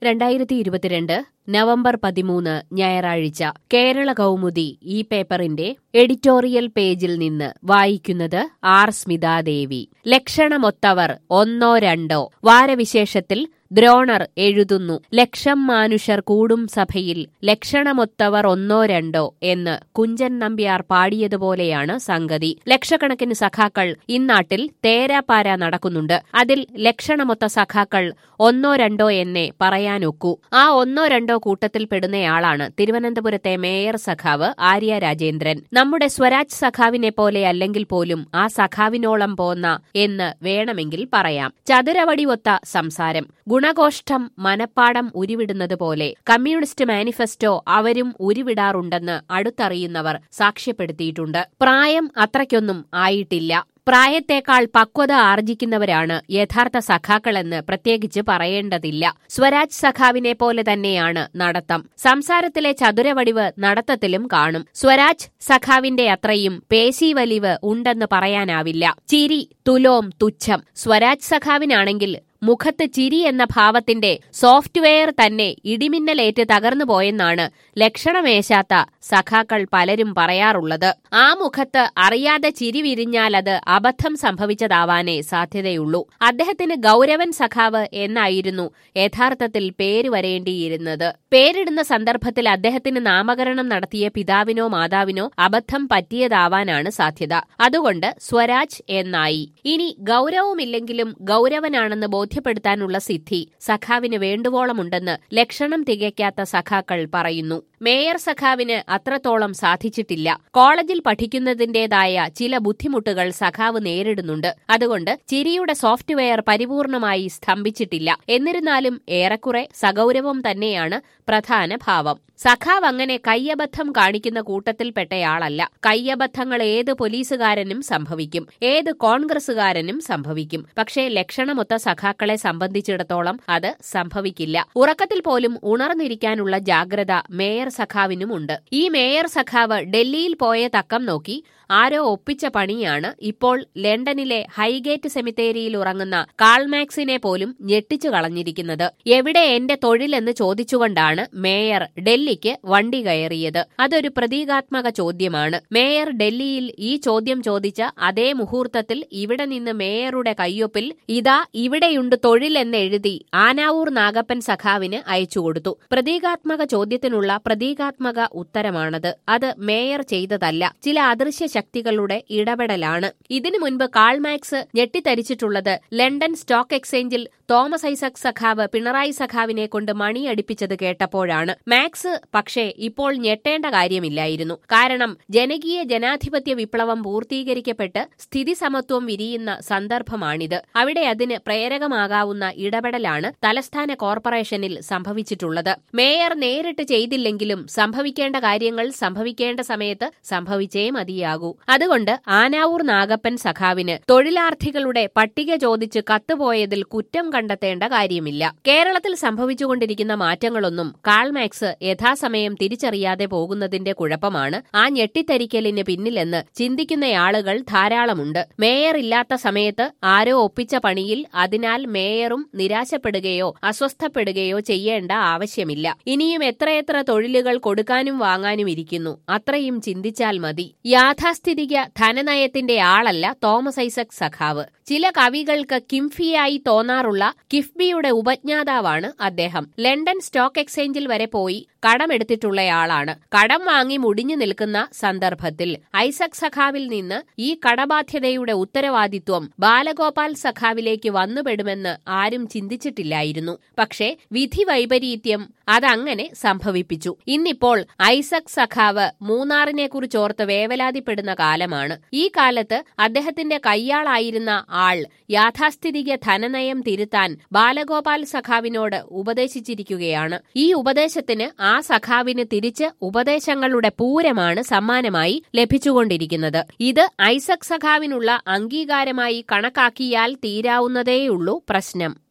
രണ്ടായിരത്തി ഇരുപത്തിരണ്ട് നവംബർ പതിമൂന്ന് ഞായറാഴ്ച കേരള കൗമുദി ഈ പേപ്പറിന്റെ എഡിറ്റോറിയൽ പേജിൽ നിന്ന് വായിക്കുന്നത് ആർ സ്മിതാദേവി ലക്ഷണമൊത്തവർ ഒന്നോ രണ്ടോ വാരവിശേഷത്തിൽ ദ്രോണർ എഴുതുന്നു ലക്ഷം മാനുഷർ കൂടും സഭയിൽ ലക്ഷണമൊത്തവർ ഒന്നോ രണ്ടോ എന്ന് കുഞ്ചൻ നമ്പ്യാർ പാടിയതുപോലെയാണ് സംഗതി ലക്ഷക്കണക്കിന് സഖാക്കൾ ഇന്നാട്ടിൽ തേരാപ്പാര നടക്കുന്നുണ്ട് അതിൽ ലക്ഷണമൊത്ത സഖാക്കൾ ഒന്നോ രണ്ടോ എന്നേ പറയാനൊക്കൂ ആ ഒന്നോ രണ്ടോ കൂട്ടത്തിൽ പെടുന്നയാളാണ് തിരുവനന്തപുരത്തെ മേയർ സഖാവ് ആര്യ രാജേന്ദ്രൻ നമ്മുടെ സ്വരാജ് സഖാവിനെ പോലെ അല്ലെങ്കിൽ പോലും ആ സഖാവിനോളം പോന്ന എന്ന് വേണമെങ്കിൽ പറയാം ചതുരവടി ഒത്ത സംസാരം ഗുണഗോഷ്ഠം മനപ്പാടം ഉരുവിടുന്നത് പോലെ കമ്മ്യൂണിസ്റ്റ് മാനിഫെസ്റ്റോ അവരും ഉരുവിടാറുണ്ടെന്ന് അടുത്തറിയുന്നവർ സാക്ഷ്യപ്പെടുത്തിയിട്ടുണ്ട് പ്രായം അത്രയ്ക്കൊന്നും ആയിട്ടില്ല പ്രായത്തേക്കാൾ പക്വത ആർജിക്കുന്നവരാണ് യഥാർത്ഥ സഖാക്കളെന്ന് പ്രത്യേകിച്ച് പറയേണ്ടതില്ല സ്വരാജ് സഖാവിനെ പോലെ തന്നെയാണ് നടത്തം സംസാരത്തിലെ ചതുരവടിവ് നടത്തത്തിലും കാണും സ്വരാജ് സഖാവിന്റെ അത്രയും പേശീവലിവ് ഉണ്ടെന്ന് പറയാനാവില്ല ചിരി തുലോം തുച്ഛം സ്വരാജ് സഖാവിനാണെങ്കിൽ മുഖത്ത് ചിരി എന്ന ഭാവത്തിന്റെ സോഫ്റ്റ്വെയർ തന്നെ ഇടിമിന്നലേറ്റ് തകർന്നു പോയെന്നാണ് ലക്ഷണമേശാത്ത സഖാക്കൾ പലരും പറയാറുള്ളത് ആ മുഖത്ത് അറിയാതെ ചിരി വിരിഞ്ഞാലത് അബദ്ധം സംഭവിച്ചതാവാനേ സാധ്യതയുള്ളൂ അദ്ദേഹത്തിന് ഗൗരവൻ സഖാവ് എന്നായിരുന്നു യഥാർത്ഥത്തിൽ പേര് വരേണ്ടിയിരുന്നത് പേരിടുന്ന സന്ദർഭത്തിൽ അദ്ദേഹത്തിന് നാമകരണം നടത്തിയ പിതാവിനോ മാതാവിനോ അബദ്ധം പറ്റിയതാവാനാണ് സാധ്യത അതുകൊണ്ട് സ്വരാജ് എന്നായി ഇനി ഗൗരവമില്ലെങ്കിലും ഗൗരവനാണെന്ന് ബോധ്യപ്പെടുത്താനുള്ള സിദ്ധി സഖാവിന് വേണ്ടുവോളമുണ്ടെന്ന് ലക്ഷണം തികയ്ക്കാത്ത സഖാക്കൾ പറയുന്നു മേയർ സഖാവിന് അത്രത്തോളം സാധിച്ചിട്ടില്ല കോളേജിൽ പഠിക്കുന്നതിന്റേതായ ചില ബുദ്ധിമുട്ടുകൾ സഖാവ് നേരിടുന്നുണ്ട് അതുകൊണ്ട് ചിരിയുടെ സോഫ്റ്റ്വെയർ പരിപൂർണമായി സ്തംഭിച്ചിട്ടില്ല എന്നിരുന്നാലും ഏറെക്കുറെ സഗൗരവം തന്നെയാണ് പ്രധാന ഭാവം സഖാവ് അങ്ങനെ കയ്യബദ്ധം കാണിക്കുന്ന കൂട്ടത്തിൽപ്പെട്ടയാളല്ല കയ്യബദ്ധങ്ങൾ ഏത് പോലീസുകാരനും സംഭവിക്കും ഏത് കോൺഗ്രസുകാരനും സംഭവിക്കും പക്ഷേ ലക്ഷണമൊത്ത സഖാക്കളെ സംബന്ധിച്ചിടത്തോളം അത് സംഭവിക്കില്ല ഉറക്കത്തിൽ പോലും ഉണർന്നിരിക്കാനുള്ള ജാഗ്രത മേയർ സഖാവിനുമുണ്ട് ഈ മേയർ സഖാവ് ഡൽഹിയിൽ പോയ തക്കം നോക്കി ആരോ ഒപ്പിച്ച പണിയാണ് ഇപ്പോൾ ലണ്ടനിലെ ഹൈഗേറ്റ് സെമിത്തേരിയിൽ ഉറങ്ങുന്ന കാൾമാക്സിനെ പോലും ഞെട്ടിച്ചു കളഞ്ഞിരിക്കുന്നത് എവിടെ എന്റെ തൊഴിലെന്ന് ചോദിച്ചുകൊണ്ടാണ് മേയർ ഡൽഹിക്ക് വണ്ടി കയറിയത് അതൊരു പ്രതീകാത്മക ചോദ്യമാണ് മേയർ ഡൽഹിയിൽ ഈ ചോദ്യം ചോദിച്ച അതേ മുഹൂർത്തത്തിൽ ഇവിടെ നിന്ന് മേയറുടെ കയ്യൊപ്പിൽ ഇതാ ഇവിടെയുണ്ട് തൊഴിലെന്നെഴുതി ആനാവൂർ നാഗപ്പൻ സഖാവിന് അയച്ചുകൊടുത്തു പ്രതീകാത്മക ചോദ്യത്തിനുള്ള പ്രതീകാത്മക ഉത്തരമാണത് അത് മേയർ ചെയ്തതല്ല ചില അദൃശ്യ ശക്തികളുടെ ഇടപെടലാണ് ഇതിനു മുൻപ് കാൾമാക്സ് ഞെട്ടിത്തരിച്ചിട്ടുള്ളത് ലണ്ടൻ സ്റ്റോക്ക് എക്സ്ചേഞ്ചിൽ തോമസ് ഐസക് സഖാവ് പിണറായി സഖാവിനെ കൊണ്ട് മണിയടിപ്പിച്ചത് കേട്ടപ്പോഴാണ് മാക്സ് പക്ഷേ ഇപ്പോൾ ഞെട്ടേണ്ട കാര്യമില്ലായിരുന്നു കാരണം ജനകീയ ജനാധിപത്യ വിപ്ലവം പൂർത്തീകരിക്കപ്പെട്ട് സ്ഥിതി സമത്വം വിരിയുന്ന സന്ദർഭമാണിത് അവിടെ അതിന് പ്രേരകമാകാവുന്ന ഇടപെടലാണ് തലസ്ഥാന കോർപ്പറേഷനിൽ സംഭവിച്ചിട്ടുള്ളത് മേയർ നേരിട്ട് ചെയ്തില്ലെങ്കിലും സംഭവിക്കേണ്ട കാര്യങ്ങൾ സംഭവിക്കേണ്ട സമയത്ത് സംഭവിച്ചേ മതിയാകൂ അതുകൊണ്ട് ആനാവൂർ നാഗപ്പൻ സഖാവിന് തൊഴിലാർത്ഥികളുടെ പട്ടിക ചോദിച്ച് കത്തുപോയതിൽ കുറ്റം കണ്ടെത്തേണ്ട കാര്യമില്ല കേരളത്തിൽ സംഭവിച്ചുകൊണ്ടിരിക്കുന്ന മാറ്റങ്ങളൊന്നും കാൾമാക്സ് യഥാസമയം തിരിച്ചറിയാതെ പോകുന്നതിന്റെ കുഴപ്പമാണ് ആ ഞെട്ടിത്തരിക്കലിന് പിന്നിലെന്ന് ചിന്തിക്കുന്നയാളുകൾ ധാരാളമുണ്ട് മേയർ ഇല്ലാത്ത സമയത്ത് ആരോ ഒപ്പിച്ച പണിയിൽ അതിനാൽ മേയറും നിരാശപ്പെടുകയോ അസ്വസ്ഥപ്പെടുകയോ ചെയ്യേണ്ട ആവശ്യമില്ല ഇനിയും എത്രയെത്ര തൊഴിലുകൾ കൊടുക്കാനും വാങ്ങാനും ഇരിക്കുന്നു അത്രയും ചിന്തിച്ചാൽ മതി യാഥാസ്ഥിതിക ധനനയത്തിന്റെ ആളല്ല തോമസ് ഐസക് സഖാവ് ചില കവികൾക്ക് കിംഫിയായി തോന്നാറുള്ള കിഫ്ബിയുടെ ഉപജ്ഞാതാവാണ് അദ്ദേഹം ലണ്ടൻ സ്റ്റോക്ക് എക്സ്ചേഞ്ചിൽ വരെ പോയി കടമെടുത്തിട്ടുള്ളയാളാണ് കടം വാങ്ങി മുടിഞ്ഞു നിൽക്കുന്ന സന്ദർഭത്തിൽ ഐസക് സഖാവിൽ നിന്ന് ഈ കടബാധ്യതയുടെ ഉത്തരവാദിത്വം ബാലഗോപാൽ സഖാവിലേക്ക് വന്നുപെടുമെന്ന് ആരും ചിന്തിച്ചിട്ടില്ലായിരുന്നു പക്ഷേ വിധി വൈപരീത്യം അതങ്ങനെ സംഭവിപ്പിച്ചു ഇന്നിപ്പോൾ ഐസക് സഖാവ് മൂന്നാറിനെ കുറിച്ചോർത്ത് വേവലാതിപ്പെടുന്ന കാലമാണ് ഈ കാലത്ത് അദ്ദേഹത്തിന്റെ കയ്യാളായിരുന്ന ആൾ യാഥാസ്ഥിതിക ധനനയം തിരുത്താൻ ബാലഗോപാൽ സഖാവിനോട് ഉപദേശിച്ചിരിക്കുകയാണ് ഈ ഉപദേശത്തിന് ആ സഖാവിന് തിരിച്ച് ഉപദേശങ്ങളുടെ പൂരമാണ് സമ്മാനമായി ലഭിച്ചുകൊണ്ടിരിക്കുന്നത് ഇത് ഐസക് സഖാവിനുള്ള അംഗീകാരമായി കണക്കാക്കിയാൽ തീരാവുന്നതേയുള്ളൂ പ്രശ്നം